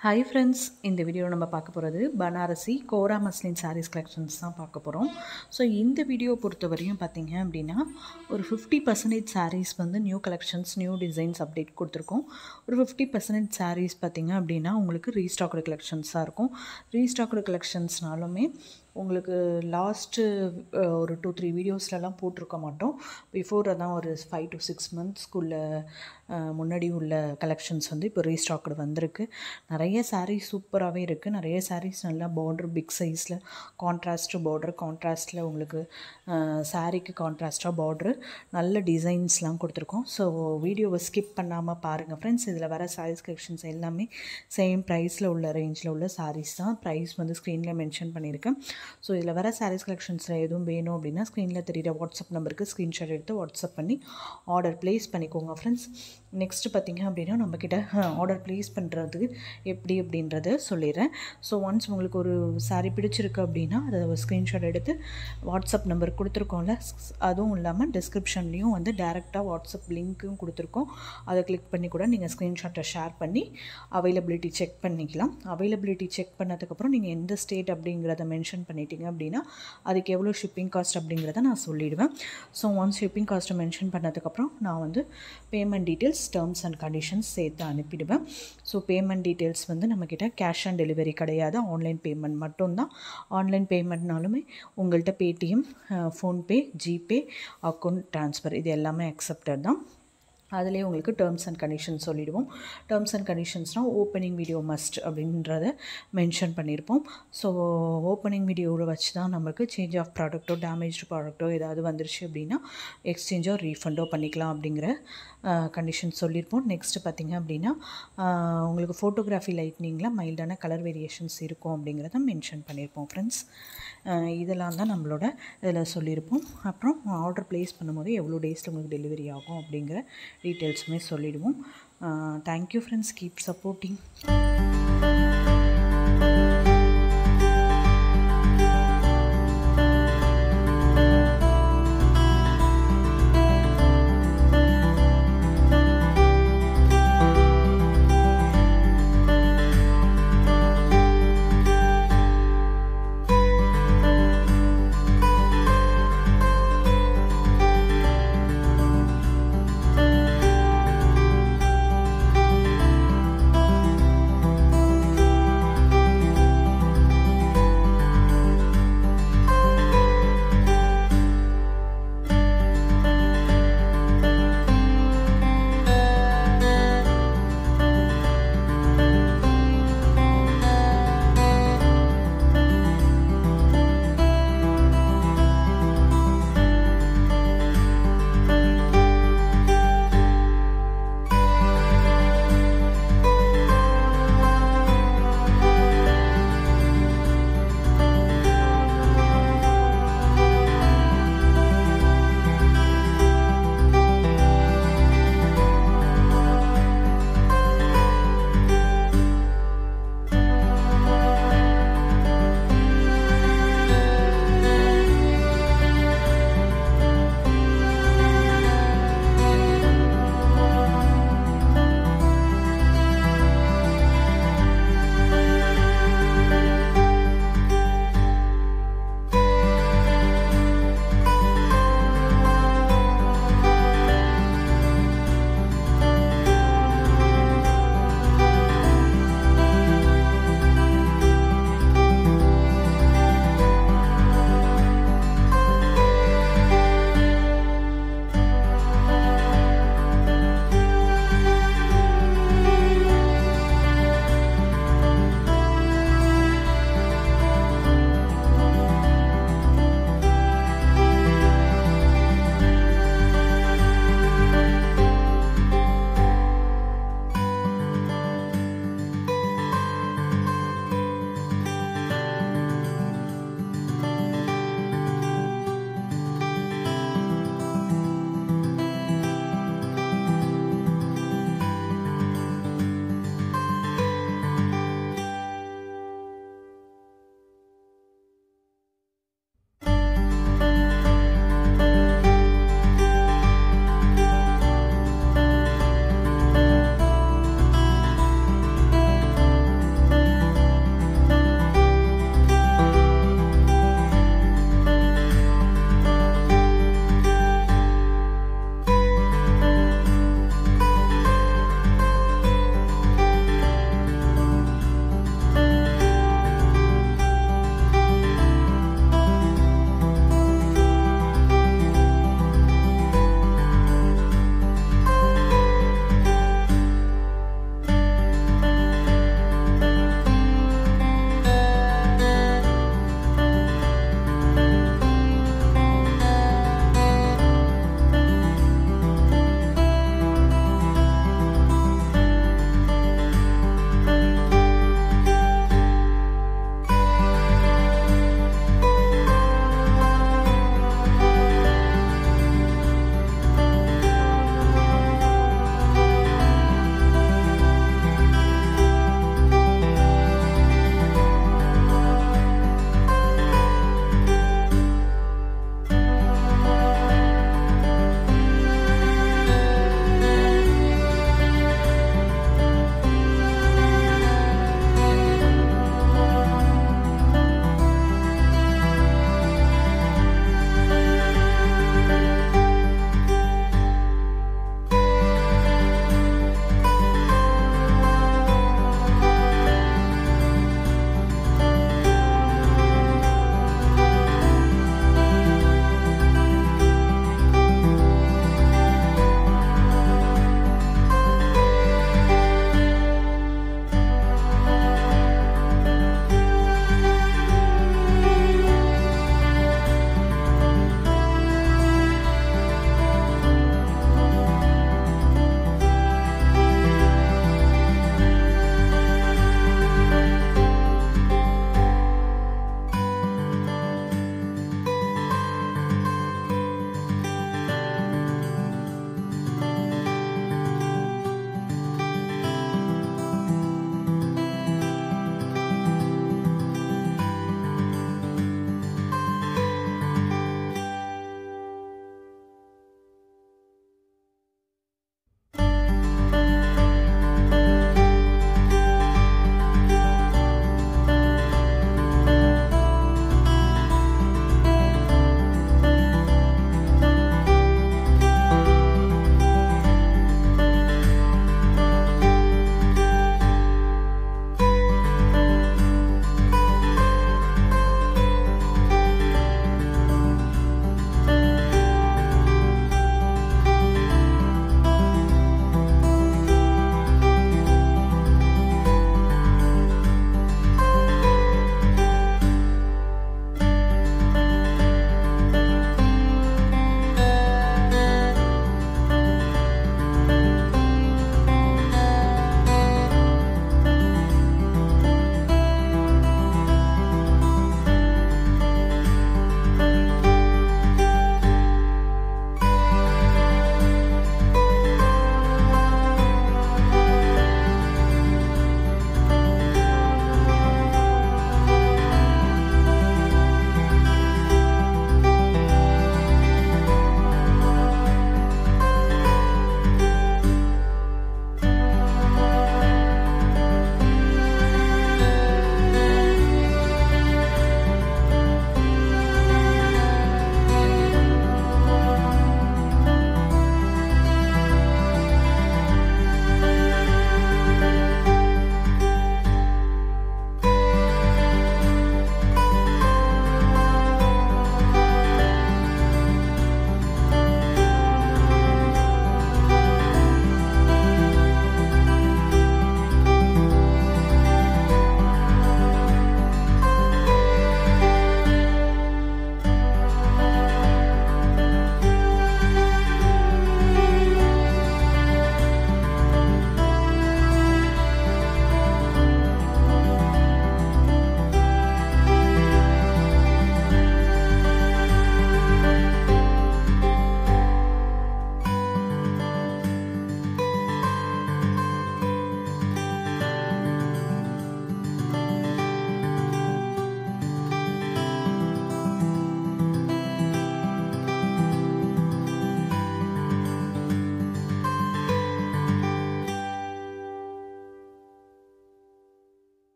hi friends இந்த video நம்ம பார்க்க போகிறது பனாரசி கோரா மஸ்லின் சாரீஸ் கலெக்ஷன்ஸ் தான் பார்க்க போகிறோம் ஸோ இந்த வீடியோ பொறுத்தவரையும் பார்த்தீங்க அப்படின்னா ஒரு ஃபிஃப்டி பர்சன்டேஜ் சாரீஸ் வந்து new collections new designs update கொடுத்துருக்கோம் ஒரு ஃபிஃப்டி பர்சன்டேஜ் சாரீஸ் பார்த்தீங்க அப்படின்னா உங்களுக்கு ரீஸ்டாக்டு கலெக்ஷன்ஸாக இருக்கும் ரீஸ்டாக்டு கலெக்ஷன்ஸ்னாலுமே உங்களுக்கு லாஸ்ட்டு ஒரு டூ த்ரீ வீடியோஸ்லலாம் போட்டிருக்க மாட்டோம் பிஃபோர் அதான் ஒரு ஃபைவ் டு சிக்ஸ் மந்த்ஸ்க்குள்ள முன்னாடி உள்ள கலெக்ஷன்ஸ் வந்து இப்போ ரீஸ்டாக்டு வந்திருக்கு நிறைய சாரீஸ் சூப்பராகவே இருக்குது நிறைய சாரீஸ் நல்லா பார்டர் பிக் சைஸில் கான்ட்ராஸ்ட் பார்டர் கான்ட்ராஸ்ட்டில் உங்களுக்கு சாரீக்கு கான்ட்ராஸ்ட்டாக பார்ட்ரு நல்ல டிசைன்ஸ்லாம் கொடுத்துருக்கோம் ஸோ வீடியோவை ஸ்கிப் பண்ணாமல் பாருங்கள் ஃப்ரெண்ட்ஸ் இதில் வர சாரீஸ் கலெக்ஷன்ஸ் எல்லாமே சேம் ப்ரைஸில் உள்ள ரேஞ்சில் உள்ள சாரீஸ் தான் ப்ரைஸ் வந்து ஸ்க்ரீனில் மென்ஷன் பண்ணியிருக்கேன் ஸோ இதில் வர சாரீஸ் கலெக்ஷன்ஸில் எதுவும் வேணும் அப்படின்னா ஸ்க்ரீனில் தெரியுற வாட்ஸ்அப் நம்பருக்கு ஸ்க்ரீன்ஷாட் எடுத்து வாட்ஸ்அப் பண்ணி ஆர்டர் ப்ளேஸ் பண்ணிக்கோங்க ஃப்ரெண்ட்ஸ் நெக்ஸ்ட்டு பார்த்திங்க அப்படின்னா நம்மக்கிட்ட ஆர்டர் ப்ளேஸ் பண்ணுறதுக்கு எப்படி அப்படின்றத சொல்லிடுறேன் ஸோ ஒன்ஸ் உங்களுக்கு ஒரு சாரீ பிடிச்சிருக்கு அப்படின்னா அதை ஸ்க்ரீன்ஷாட் எடுத்து வாட்ஸ்அப் நம்பர் கொடுத்துருக்கோம்ல அதுவும் இல்லாமல் டிஸ்கிரிப்ஷன்லேயும் வந்து டேரெக்டாக வாட்ஸ்அப் லிங்க்கும் கொடுத்துருக்கோம் அதை கிளிக் பண்ணி கூட நீங்கள் ஸ்க்ரீன்ஷாட்டை ஷேர் பண்ணி அவைலபிலிட்டி செக் பண்ணிக்கலாம் அவைலபிலிட்டி செக் பண்ணதுக்கப்புறம் நீங்கள் எந்த ஸ்டேட் அப்படிங்கிறத மென்ஷன் பண்ணிட்டீங்க அப்படின்னா அதுக்கு எவ்வளோ ஷிப்பிங் காஸ்ட் அப்படிங்கிறத நான் சொல்லிவிடுவேன் ஸோ ஒன்ஸ் ஷிப்பிங் காஸ்ட்டை மென்ஷன் பண்ணதுக்கப்புறம் நான் வந்து payment details terms and conditions சேர்த்து அனுப்பிடுவேன் ஸோ பேமெண்ட் டீட்டெயில்ஸ் வந்து நம்மக்கிட்ட கேஷ் ஆன் டெலிவரி கிடையாது ஆன்லைன் பேமெண்ட் மட்டும்தான் ஆன்லைன் பேமெண்ட்னாலுமே உங்கள்கிட்ட Paytm PhonePe GPay account transfer இது எல்லாமே அக்செப்டட் தான் அதிலே உங்களுக்கு டேர்ம்ஸ் அண்ட் கண்டிஷன்ஸ் சொல்லிடுவோம் டேர்ம்ஸ் அண்ட் கண்டிஷன்ஸ்னால் ஓப்பனிங் வீடியோ மஸ்ட் அப்படின்றத மென்ஷன் பண்ணியிருப்போம் ஸோ ஓப்பனிங் வீடியோவில் வச்சு தான் நமக்கு சேஞ்ச் ஆஃப் ப்ராடக்ட்டோ டேமேஜ்டு ப்ராடக்ட்டோ ஏதாவது வந்துருச்சு அப்படின்னா எக்ஸ்சேஞ்சோ ரீஃபண்டோ பண்ணிக்கலாம் அப்படிங்கிற கண்டிஷன் சொல்லியிருப்போம் நெக்ஸ்ட்டு பார்த்திங்க அப்படின்னா உங்களுக்கு ஃபோட்டோகிராஃபி லைட்னிங்கில் மைல்டான கலர் வேரியேஷன்ஸ் இருக்கும் அப்படிங்கிறத மென்ஷன் பண்ணியிருப்போம் ஃப்ரெண்ட்ஸ் இதெல்லாம் தான் நம்மளோட இதில் சொல்லியிருப்போம் அப்புறம் ஆர்டர் ப்ளேஸ் பண்ணும்போது எவ்வளோ டேஸில் உங்களுக்கு டெலிவரி ஆகும் அப்படிங்கிற டீட்டெயில்ஸுமே சொல்லிவிடுவோம் தேங்க்யூ ஃப்ரெண்ட்ஸ் கீப் சப்போர்ட்டிங்